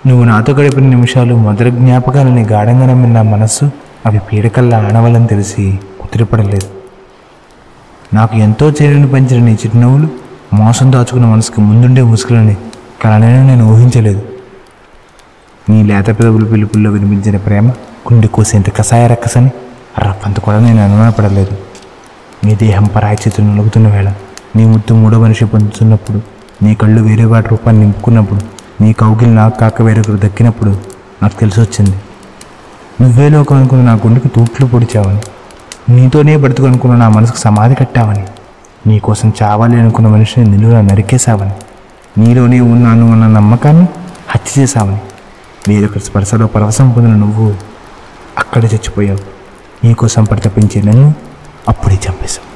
నువ్వు నాతో గడిపిన నిమిషాలు మొదటి జ్ఞాపకాలని గాఢంగా నమ్మిన నా మనస్సు అవి పీడకల్లా ఆనవాలని తెలిసి కుదిరిపడలేదు నాకు ఎంతో చేరుని పంచిన నీ చిరునవ్వులు మోసం దాచుకున్న మనసుకు ముందుండే ముసుగులని కలనైనా నేను ఊహించలేదు నీ లేత పెదవులు పిలుపుల్లో వినిపించిన ప్రేమ గుండె కోసేంత కషాయ రక్కసని రప్పంత కూడా నేను అనుమానపడలేదు నీ దేహం పరాయి చేతులు నలుగుతున్న వేళ నీ ముద్దు మూడో మనిషి పొందుతున్నప్పుడు నీ కళ్ళు వేరే వాటి రూపాన్ని నింపుకున్నప్పుడు నీ కౌగిలి నాకు కాక వేరొకరు దక్కినప్పుడు నాకు తెలిసి వచ్చింది నువ్వే లోకం అనుకున్న నా గుండెకి తూట్లు పొడిచావని నీతోనే బ్రతుకు అనుకున్న నా మనసుకు సమాధి కట్టావని నీకోసం చావాలి అనుకున్న మనిషిని నిలువున నరికేశావని నీలోనే ఉన్నాను అన్న నమ్మకాన్ని హత్య చేశావని వేరొకరి స్పర్శలో పరవశం పొందిన నువ్వు అక్కడే చచ్చిపోయావు నీకోసం పరితపించే నన్ను అప్పుడే చంపేశావు